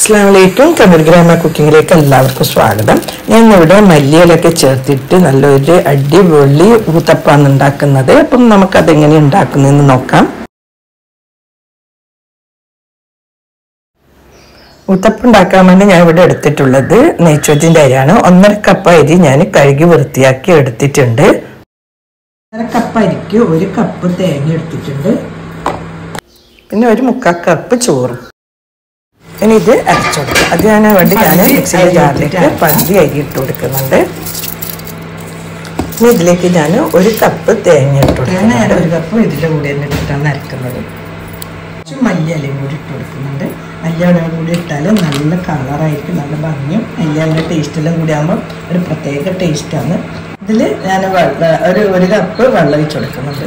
അസ്സാം വലൈക്കും കമൽ ഗ്രാമ കുക്കിങ്ങിലേക്ക് എല്ലാവർക്കും സ്വാഗതം ഞാൻ ഇവിടെ മല്ലിയിലൊക്കെ ചേർത്തിട്ട് നല്ലൊരു അടിപൊളി ഊത്തപ്പാണ് ഉണ്ടാക്കുന്നത് അപ്പം നമുക്കതെങ്ങനെ ഉണ്ടാക്കുന്നതെന്ന് നോക്കാം ഊത്തപ്പം ഉണ്ടാക്കാൻ വേണ്ടി ഞാൻ ഇവിടെ എടുത്തിട്ടുള്ളത് നെയ്ച്ചോറ്റിൻ്റെ അരിയാണ് ഒന്നര കപ്പ് അരി ഞാൻ കഴുകി വൃത്തിയാക്കി എടുത്തിട്ടുണ്ട് ഒന്നര കപ്പ് അരിക്ക് ഒരു കപ്പ് തേങ്ങ എടുത്തിട്ടുണ്ട് പിന്നെ ഒരു മുക്കാൽ കപ്പ് ചോറും ഇനി ഇത് അരച്ചെടുക്കുക അത് ഞാൻ വേണ്ടി ഞാൻ മിക്സിയുടെ ജാറിലേക്ക് പകുതി അരി ഇട്ട് കൊടുക്കുന്നുണ്ട് ഇനി ഇതിലേക്ക് ഞാൻ ഒരു കപ്പ് തേങ്ങ ഇട്ട് കൊടുക്കുന്നുണ്ട് ഒരു കപ്പ് ഇതിൻ്റെ കൂടെ തന്നെ ഇട്ടിട്ടാണ് അരക്കുന്നത് കുറച്ച് മല്ലിയിലയും കൂടി ഇട്ട് കൊടുക്കുന്നുണ്ട് മല്ലിയില കൂടി ഇട്ടാൽ നല്ല കളറായിരിക്കും നല്ല ഭംഗിയും മല്ലിയിലെ ടേസ്റ്റെല്ലാം കൂടി ആകുമ്പോൾ ഒരു പ്രത്യേക ടേസ്റ്റാണ് ഇതിൽ ഞാൻ വെള്ളം ഒരു ഒരു കപ്പ് വെള്ളം ഒഴിച്ച് കൊടുക്കുന്നുണ്ട്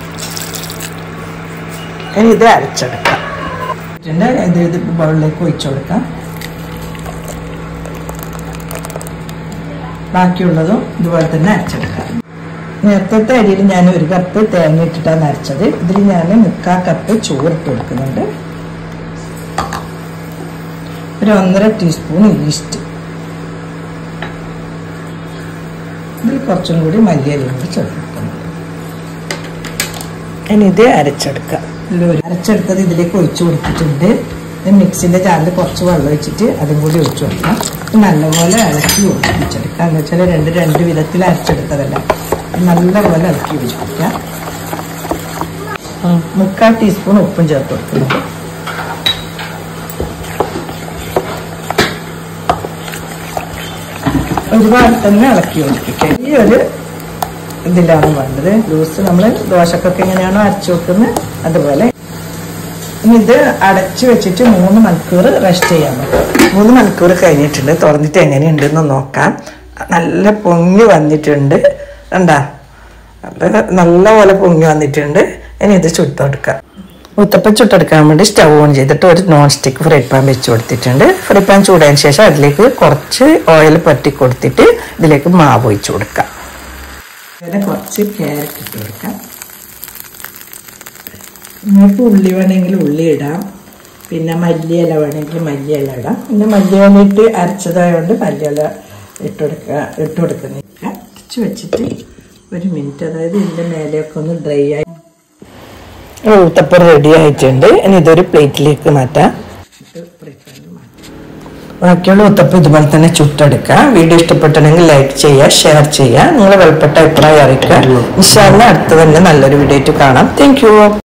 ഇനി ഇത് അരച്ചെടുക്കാം ഇതിൻ്റെ ഇത് ഇത് ബൗളിലേക്ക് ഒഴിച്ചു കൊടുക്കാം ബാക്കിയുള്ളതും ഇതുപോലെ തന്നെ അരച്ചെടുക്കാം നേരത്തെ അരിയിൽ ഞാൻ ഒരു കപ്പ് തേങ്ങ ഇട്ടിട്ടാണ് അരച്ചത് ഇതിൽ ഞാൻ മുക്കാൽ കപ്പ് ചോറിട്ട് കൊടുക്കുന്നുണ്ട് ഒരു ഒന്നര ടീസ്പൂൺ ഈസ്റ്റ് ഇതിൽ കുറച്ചും കൂടി മല്ലിയിലയും കൂടി ചേർക്കുന്നുണ്ട് ഇനി ഇത് അരച്ചെടുക്കാം ഇതിലൊരു അരച്ചെടുത്തത് ഇതിലേക്ക് ഒഴിച്ചു കൊടുത്തിട്ടുണ്ട് ഇത് മിക്സിൻ്റെ ജാറിൽ കുറച്ച് വെള്ളം ഒഴിച്ചിട്ട് അതും കൂടി ഒഴിച്ചു കൊടുക്കാം ഇത് നല്ലപോലെ ഇളക്കി ഒഴിപ്പിച്ചെടുക്കാം എന്ന് വെച്ചാൽ രണ്ട് രണ്ട് വിധത്തിൽ അരച്ചെടുത്തതല്ല നല്ലപോലെ ഇളക്കി ഒഴിപ്പിക്കാം മുക്കാൽ ടീസ്പൂൺ ഉപ്പും ചേർത്ത് കൊടുക്കുന്നുണ്ട് ഒരുപാട് തന്നെ ഇളക്കി ഒഴിപ്പിക്കാം ഈ ഒരു ഇതിലാണ് വേണ്ടത് ലൂസ് നമ്മൾ ദോശക്കൊക്കെ എങ്ങനെയാണോ അരച്ചു വെക്കുന്നത് അതുപോലെ ഇനി ഇത് അടച്ചു വെച്ചിട്ട് മൂന്ന് മണിക്കൂർ റെസ്റ്റ് ചെയ്യാൻ പറ്റും മൂന്ന് മണിക്കൂർ കഴിഞ്ഞിട്ടുണ്ട് തുറന്നിട്ട് എങ്ങനെയുണ്ടെന്ന് നോക്കാം നല്ല പൊങ്ങി വന്നിട്ടുണ്ട് കണ്ടാ നല്ല നല്ല പോലെ പൊങ്ങി വന്നിട്ടുണ്ട് ഇനി ഇത് ചുട്ടെടുക്കാം ഉത്തപ്പം ചുട്ടെടുക്കാൻ വേണ്ടി സ്റ്റവ് ഓൺ ചെയ്തിട്ട് ഒരു നോൺ സ്റ്റിക്ക് ഫ്രൈ പാൻ വെച്ച് കൊടുത്തിട്ടുണ്ട് ഫ്രൈ പാൻ ചൂടായതിനു ശേഷം അതിലേക്ക് കുറച്ച് ഓയിൽ പറ്റി കൊടുത്തിട്ട് ഇതിലേക്ക് മാവ് ഒഴിച്ചു കൊടുക്കാം അതിന് കുറച്ച് ക്യാരറ്റ് ഇട്ട് കൊടുക്കാം നിങ്ങൾക്ക് ഉള്ളി വേണമെങ്കിൽ ഉള്ളി ഇടാം പിന്നെ മല്ലിയില വേണമെങ്കിൽ മല്ലിയില ഇടാം പിന്നെ മല്ലിയില ഇട്ട് അരച്ചതായതുകൊണ്ട് മല്ലിയില ഇട്ട് കൊടുക്കുക ഇട്ട് കൊടുക്കുന്നില്ല അരച്ച് വെച്ചിട്ട് ഒരു മിനിറ്റ് അതായത് ഇതിൻ്റെ മേലെയൊക്കെ ഒന്ന് ഡ്രൈ ആയി ഊത്തപ്പം റെഡി ആയിട്ടുണ്ട് ഇനി ഇതൊരു പ്ലേറ്റിലേക്ക് മാറ്റാം ബാക്കിയുള്ള ഉത്തപ്പം ഇതുപോലെ തന്നെ ചുട്ടെടുക്കുക വീഡിയോ ഇഷ്ടപ്പെട്ടിട്ടുണ്ടെങ്കിൽ ലൈക്ക് ചെയ്യുക ഷെയർ ചെയ്യുക നിങ്ങളെ വിലപ്പെട്ട അഭിപ്രായം അറിയിക്കുക ഇൻഷാല്ല അടുത്ത തന്നെ നല്ലൊരു വീഡിയോ ആയിട്ട് കാണാം താങ്ക്